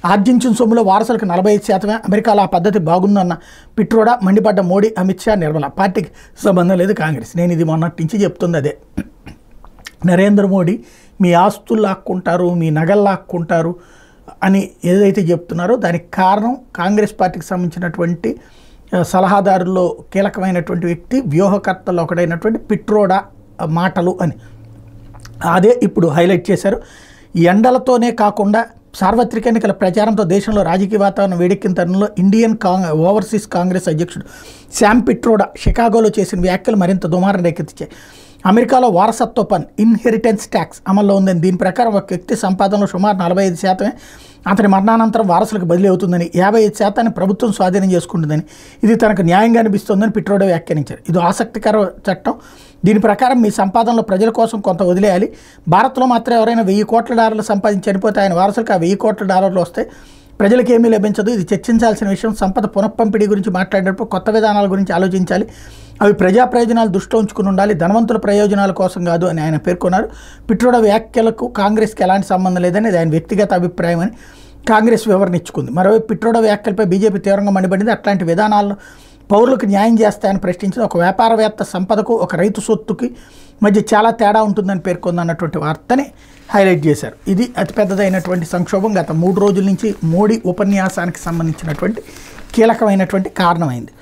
ఆర్జించిన సొమ్ములో వారసులకు నలభై ఐదు శాతమే అమెరికాలో ఆ పద్ధతి బాగుందన్న పిట్రోడా మండిపడ్డ మోడీ అమిత్ షా నిర్మల పార్టీకి సంబంధం లేదు కాంగ్రెస్ నేను ఇది మొన్నటి నుంచి చెప్తుంది అదే నరేంద్ర మోడీ మీ ఆస్తులు లాక్కుంటారు మీ నగలు లాక్కుంటారు అని ఏదైతే చెప్తున్నారో దానికి కారణం కాంగ్రెస్ పార్టీకి సంబంధించినటువంటి ఆ, సలహాదారుల్లో కీలకమైనటువంటి వ్యక్తి వ్యూహకర్తల్లో ఒకడైనటువంటి పిట్రోడా మాటలు అని అదే ఇప్పుడు హైలైట్ చేశారు ఈ ఎండలతోనే కాకుండా సార్వత్రిక ఎన్నికల ప్రచారంతో దేశంలో రాజకీయ వాతావరణం వేడెక్కిన తరుణంలో ఇండియన్ కాంగ్ ఓవర్సీస్ కాంగ్రెస్ అధ్యక్షుడు శామ్ పిట్రోడా షికాగోలో చేసిన వ్యాఖ్యలు మరింత దుమారం రేకెత్తించాయి అమెరికాలో వారసత్వ పన్ ఇన్హెరిటెన్స్ ట్యాక్స్ అమల్లో ఉందని దీని ప్రకారం ఒక వ్యక్తి సంపాదనలో సుమారు నలభై ఐదు శాతమే అతని మరణానంతరం వారసులకు బదిలీ అవుతుందని యాభై ఐదు శాతాన్ని ప్రభుత్వం స్వాధీనం చేసుకుంటుందని ఇది తనకు న్యాయంగా అనిపిస్తోందని పిట్రోడా వ్యాఖ్యానించారు ఇది ఆసక్తికర చట్టం దీని ప్రకారం మీ సంపాదనలో ప్రజల కోసం కొంత వదిలేయాలి భారత్లో మాత్రం ఎవరైనా వెయ్యి కోట్ల డాలర్లు సంపాదించి చనిపోతే ఆయన వారసులకు ఆ వెయ్యి కోట్ల డాలర్లు వస్తాయి ప్రజలకు ఏమీ లభించదు ఇది చర్చించాల్సిన విషయం సంపద పునఃపంపిణీ గురించి మాట్లాడేటప్పుడు కొత్త విధానాల గురించి ఆలోచించాలి అవి ప్రజా ప్రయోజనాలు దృష్టిలో ఉంచుకుని ఉండాలి ధనవంతుల ప్రయోజనాల కోసం కాదు అని ఆయన పేర్కొన్నారు పిట్రోడ వ్యాఖ్యలకు కాంగ్రెస్కి ఎలాంటి సంబంధం లేదని అది ఆయన వ్యక్తిగత అభిప్రాయం అని కాంగ్రెస్ వివరణ ఇచ్చుకుంది మరోవైపు పిట్రోడ వ్యాఖ్యలపై బీజేపీ తీవ్రంగా మండిపడింది అట్లాంటి విధానాలను పౌరులకు న్యాయం చేస్తాయని ప్రశ్నించింది ఒక వ్యాపారవేత్త సంపదకు ఒక రైతు సొత్తుకి మధ్య చాలా తేడా ఉంటుందని పేర్కొంది అన్నటువంటి వార్తని హైలైట్ చేశారు ఇది అతిపెద్దదైనటువంటి సంక్షోభం గత మూడు రోజుల నుంచి మోడీ ఉపన్యాసానికి సంబంధించినటువంటి కీలకమైనటువంటి కారణమైంది